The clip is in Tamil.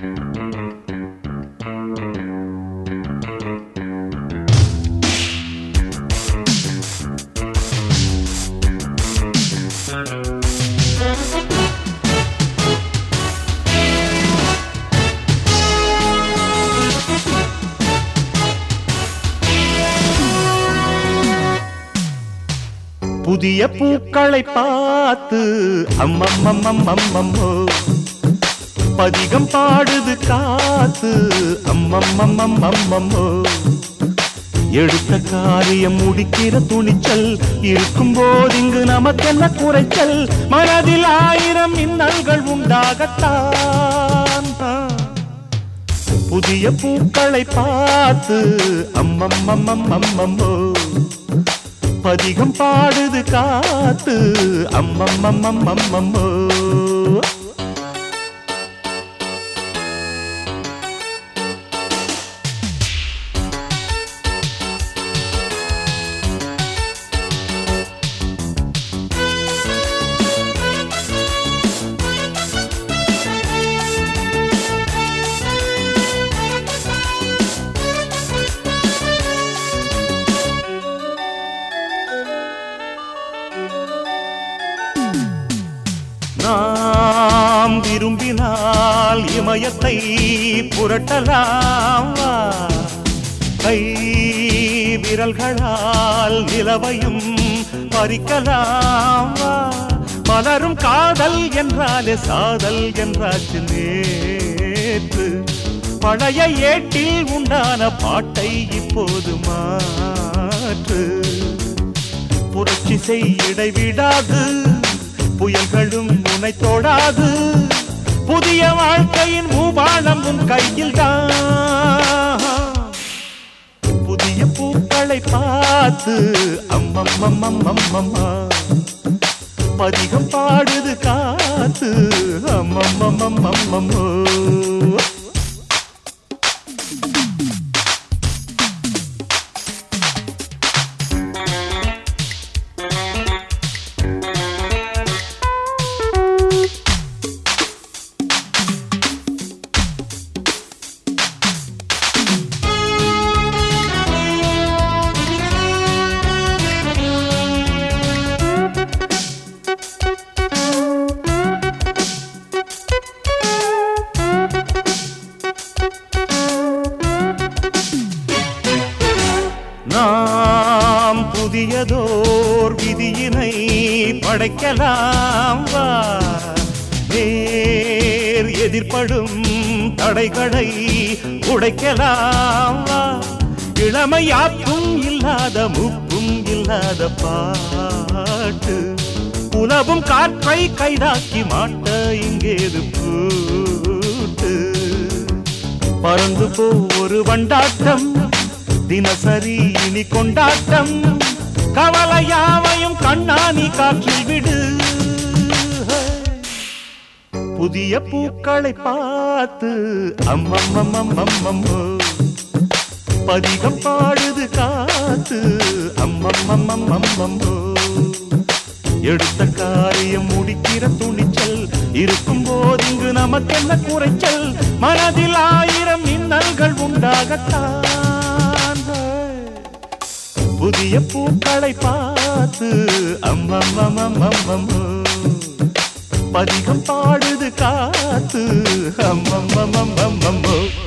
புதிய பூக்களை பார்த்து அம்மம்மம்மம்மம்மோ பதிகம் பாடுது காத்து அம்மம்மம்மம்மம்மோ எடுத்த காரியம் முடிக்கிற துணிச்சல் இருக்கும் போது இங்கு நமக்கென்ன குறைச்சல் மனதில் ஆயிரம் இன்னல்கள் உண்டாகத்தான் புதிய பூக்களை பார்த்து அம்மம்மம்மம்மம்மோ பதிகம் பாடுது காத்து அம்மம்மம்மம்மம்மோ நாம் விரும்பினால் இமயத்தை புரட்டலாம் வா. கை விரல்களால் நிலவையும் பறிக்கலாம் வா. மலரும் காதல் என்றாலே சாதல் என்றாச்சு நேற்று பழைய ஏட்டில் உண்டான பாட்டை இப்போது மாற்று புரட்சி செய் இடைவிடாது புயல்களும் உன்னை தொடாது புதிய வாழ்க்கையின் மூபாலம் உன் கையில் புதிய பூக்களை பார்த்து அம்மம்மம்மம்மம்மா பதிகம் பாடுது காத்து அம்மம்மம்மம்மம்மோ நாம் புதியதோர் விதியினை படைக்கலாம் வா நேர் எதிர்ப்படும் தடைகளை உடைக்கலாம் வா இளமையாக்கும் இல்லாத முப்பும் இல்லாத பாட்டு உலவும் காற்றை கைதாக்கி மாட்ட இங்கேது பூட்டு பறந்து போ ஒரு வண்டாட்டம் தினசரி இனி கொண்டாட்டம் கவலையாவையும் கண்ணாணி காற்றில் விடு புதிய பூக்களை பார்த்து அம்மம்மம்மம்மம்மோ பதிகம் பாடுது காத்து அம்மம்மம்மம்மம்மோ எடுத்த காரியம் முடிக்கிற துணிச்சல் இருக்கும் போது இங்கு நமக்கென்ன குறைச்சல் மனதில் ஆயிரம் இன்னல்கள் உண்டாகத்தான் புதிய பூக்களை பார்த்து அம்மம்மம்மம்மம்மோ பதிகம் பாடுது காத்து அம்மம்மம்மம்மம்மோ